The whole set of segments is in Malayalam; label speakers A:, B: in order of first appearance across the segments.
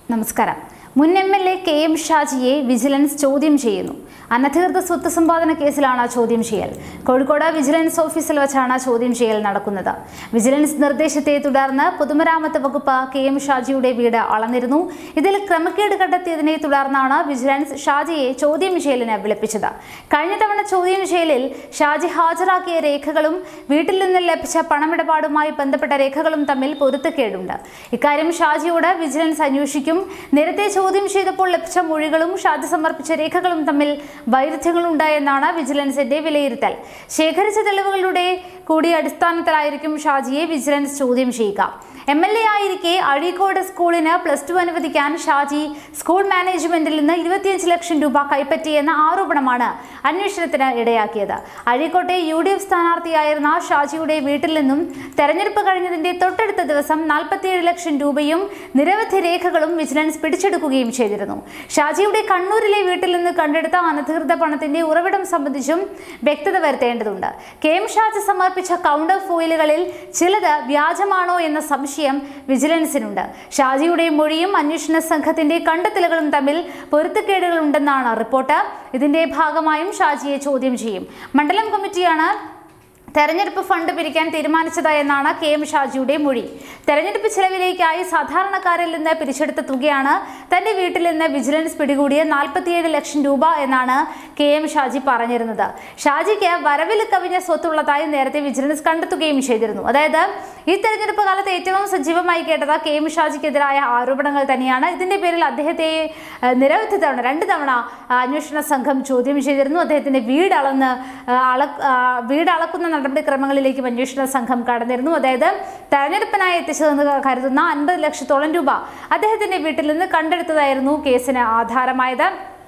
A: നമസ്കാരം മുൻ M L A K M ഷാജിയെ വിജിലൻസ് ചോദ്യം ചെയ്യുന്നു അനധികൃത സ്വത്ത് സമ്പാദന കേസിലാണ് ചോദ്യം ചെയ്യൽ കോഴിക്കോട് വിജിലൻസ് ഓഫീസിൽ വെച്ചാണ് ചോദ്യം ചെയ്യൽ നടക്കുന്നത് വിജിലൻസ് നിർദ്ദേശത്തെ തുടർന്ന് പൊതുമരാമത്ത് വകുപ്പ് കെ എം ഷാജിയുടെ വീട് അളന്നിരുന്നു ഇതിൽ ക്രമക്കേട് കണ്ടെത്തിയതിനെ തുടർന്നാണ് വിജിലൻസ് ഷാജിയെ ചോദ്യം ചെയ്യലിന് വിളിപ്പിച്ചത് കഴിഞ്ഞ തവണ ചോദ്യം ചെയ്യലിൽ ഷാജി ഹാജരാക്കിയ രേഖകളും വീട്ടിൽ നിന്ന് ലഭിച്ച പണമിടപാടുമായി ബന്ധപ്പെട്ട രേഖകളും തമ്മിൽ പൊരുത്തക്കേടുണ്ട് ഇക്കാര്യം ഷാജിയോട് വിജിലൻസ് അന്വേഷിക്കും നേരത്തെ ചോദ്യം ചെയ്തപ്പോൾ ലഭിച്ച മൊഴികളും ഷാജി സമർപ്പിച്ച രേഖകളും തമ്മിൽ വൈരുദ്ധ്യങ്ങളുണ്ടായെന്നാണ് വിജിലൻസിന്റെ വിലയിരുത്തൽ ശേഖരിച്ച തെളിവുകളുടെ കൂടി അടിസ്ഥാനത്തിലായിരിക്കും ഷാജിയെ വിജിലൻസ് ചോദ്യം ചെയ്യുക എം എൽ എ ആയിരിക്കെ അഴീക്കോട് സ്കൂളിന് പ്ലസ് ടു അനുവദിക്കാൻ ഷാജി സ്കൂൾ മാനേജ്മെന്റിൽ നിന്ന് ഇരുപത്തിയഞ്ച് ലക്ഷം രൂപ കൈപ്പറ്റിയെന്ന ആരോപണമാണ് അന്വേഷണത്തിന് ഇടയാക്കിയത് അഴീക്കോട്ടെ യു ഡി എഫ് സ്ഥാനാർത്ഥിയായിരുന്ന ഷാജിയുടെ വീട്ടിൽ നിന്നും തെരഞ്ഞെടുപ്പ് കഴിഞ്ഞതിന്റെ തൊട്ടടുത്ത ദിവസം നാൽപ്പത്തിയേഴ് ലക്ഷം രൂപയും നിരവധി രേഖകളും വിജിലൻസ് പിടിച്ചെടുക്കുകയും ചെയ്തിരുന്നു ഷാജിയുടെ കണ്ണൂരിലെ വീട്ടിൽ നിന്ന് കണ്ടെടുത്ത അനധികൃത പണത്തിന്റെ ഉറവിടം സംബന്ധിച്ചും വ്യക്തത വരുത്തേണ്ടതുണ്ട് കെ എം ഷാജി സമർപ്പിച്ച കൗണ്ടർ ഫോയിലുകളിൽ ചിലത് വ്യാജമാണോ എന്ന സംശയം വിജിലൻസിനുണ്ട് ഷാജിയുടെ മൊഴിയും അന്വേഷണ സംഘത്തിന്റെ കണ്ടെത്തലുകളും തമ്മിൽ പൊരുത്തക്കേടുകളുണ്ടെന്നാണ് റിപ്പോർട്ട് ഇതിന്റെ ഭാഗമായും ഷാജിയെ ചോദ്യം ചെയ്യും മണ്ഡലം കമ്മിറ്റിയാണ് തെരഞ്ഞെടുപ്പ് ഫണ്ട് പിരിക്കാൻ തീരുമാനിച്ചത് എന്നാണ് കെ എം ഷാജിയുടെ മൊഴി തെരഞ്ഞെടുപ്പ് ചെലവിലേക്കായി സാധാരണക്കാരിൽ നിന്ന് പിരിച്ചെടുത്ത തുകയാണ് തന്റെ വീട്ടിൽ നിന്ന് വിജിലൻസ് പിടികൂടിയ നാൽപ്പത്തിയേഴ് ലക്ഷം രൂപ എന്നാണ് കെ എം ഷാജി പറഞ്ഞിരുന്നത് ഷാജിക്ക് വരവിൽ കവിഞ്ഞ സ്വത്തുള്ളതായി നേരത്തെ വിജിലൻസ് കണ്ടെത്തുകയും ചെയ്തിരുന്നു അതായത് ഈ തെരഞ്ഞെടുപ്പ് കാലത്ത് ഏറ്റവും സജീവമായി കേട്ടത് കെ എം ഷാജിക്കെതിരായ ആരോപണങ്ങൾ തന്നെയാണ് ഇതിന്റെ പേരിൽ അദ്ദേഹത്തെ ഏഹ്, നിരവധി തവണ രണ്ട് തവണ ആ, അന്വേഷണ സംഘം ചോദ്യം ചെയ്തിരുന്നു അദ്ദേഹത്തിന്റെ വീട് അളന്ന് ആ, അള ആ, വീട് അളക്കുന്ന നടപടിക്രമങ്ങളിലേക്കും അന്വേഷണ സംഘം കടന്നിരുന്നു അതായത് തെരഞ്ഞെടുപ്പിനായി എത്തിച്ചതെന്ന് കരുതുന്ന അൻപത് ലക്ഷത്തോളം രൂപ അദ്ദേഹത്തിന്റെ വീട്ടിൽ നിന്ന് കണ്ടെടുത്തതായിരുന്നു കേസിന് ആധാരമായത്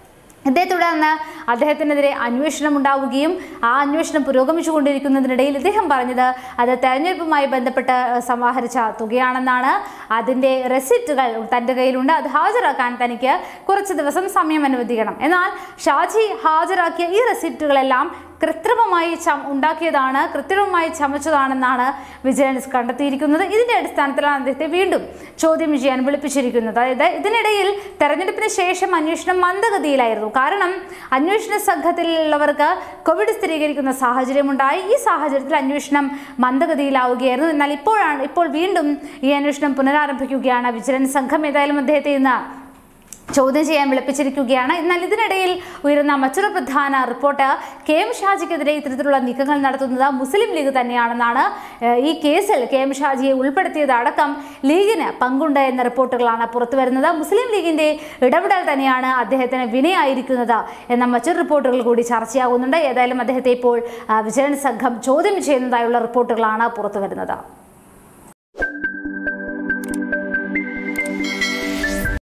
A: ഇതേ തുടർന്ന് അദ്ദേഹത്തിനെതിരെ അന്വേഷണം ഉണ്ടാവുകയും ആ അന്വേഷണം പുരോഗമിച്ചുകൊണ്ടിരിക്കുന്നതിനിടയിൽ ഇദ്ദേഹം പറഞ്ഞത് അത് തെരഞ്ഞെടുപ്പുമായി ബന്ധപ്പെട്ട് സമാഹരിച്ച തുകയാണെന്നാണ് അതിൻ്റെ റെസിപ്റ്റുകൾ തൻ്റെ കയ്യിലുണ്ട് അത് ഹാജരാക്കാൻ തനിക്ക് കുറച്ച് ദിവസം സമയം അനുവദിക്കണം എന്നാൽ ഷാജി ഹാജരാക്കിയ ഈ റെസിപ്റ്റുകളെല്ലാം കൃത്രിമമായി ചം ഉണ്ടാക്കിയതാണ് കൃത്രിമമായി ചമച്ചതാണെന്നാണ് വിജിലൻസ് കണ്ടെത്തിയിരിക്കുന്നത് ഇതിന്റെ അടിസ്ഥാനത്തിലാണ് അദ്ദേഹത്തെ വീണ്ടും ചോദ്യം ചെയ്യാൻ വിളിപ്പിച്ചിരിക്കുന്നത് അതായത് ഇതിനിടയിൽ തെരഞ്ഞെടുപ്പിന് ശേഷം അന്വേഷണം മന്ദഗതിയിലായിരുന്നു കാരണം അന്വേഷണ സംഘത്തിലുള്ളവർക്ക് കോവിഡ് സ്ഥിരീകരിക്കുന്ന സാഹചര്യമുണ്ടായി ഈ സാഹചര്യത്തിൽ അന്വേഷണം മന്ദഗതിയിലാവുകയായിരുന്നു എന്നാൽ ഇപ്പോഴാണ് ഇപ്പോൾ വീണ്ടും ഈ അന്വേഷണം പുനരാരംഭിക്കുകയാണ് വിജിലൻസ് സംഘം ഏതായാലും അദ്ദേഹത്തെ ഇന്ന് ചോദ്യം ചെയ്യാൻ വിളിപ്പിച്ചിരിക്കുകയാണ് എന്നാൽ ഇതിനിടയിൽ ഉയരുന്ന മറ്റൊരു പ്രധാന റിപ്പോർട്ട് കെ എം ഷാജിക്കെതിരെ ഇത്തരത്തിലുള്ള നീക്കങ്ങൾ നടത്തുന്നത് മുസ്ലിം ലീഗ് തന്നെയാണെന്നാണ് ഏഹ്, ഈ കേസിൽ കെ എം ഷാജിയെ ഉൾപ്പെടുത്തിയതടക്കം ലീഗിന് പങ്കുണ്ട് എന്ന റിപ്പോർട്ടുകളാണ് പുറത്തു വരുന്നത് മുസ്ലിം ലീഗിന്റെ ഇടപെടൽ തന്നെയാണ് അദ്ദേഹത്തിന് വിനയായിരിക്കുന്നത് എന്ന മറ്റൊരു റിപ്പോർട്ടുകൾ കൂടി ചർച്ചയാകുന്നുണ്ട് ഏതായാലും അദ്ദേഹത്തെ ഇപ്പോൾ ആ, വിജിലൻസ് സംഘം ചോദ്യം ചെയ്യുന്നതായുള്ള റിപ്പോർട്ടുകളാണ് പുറത്തു വരുന്നത്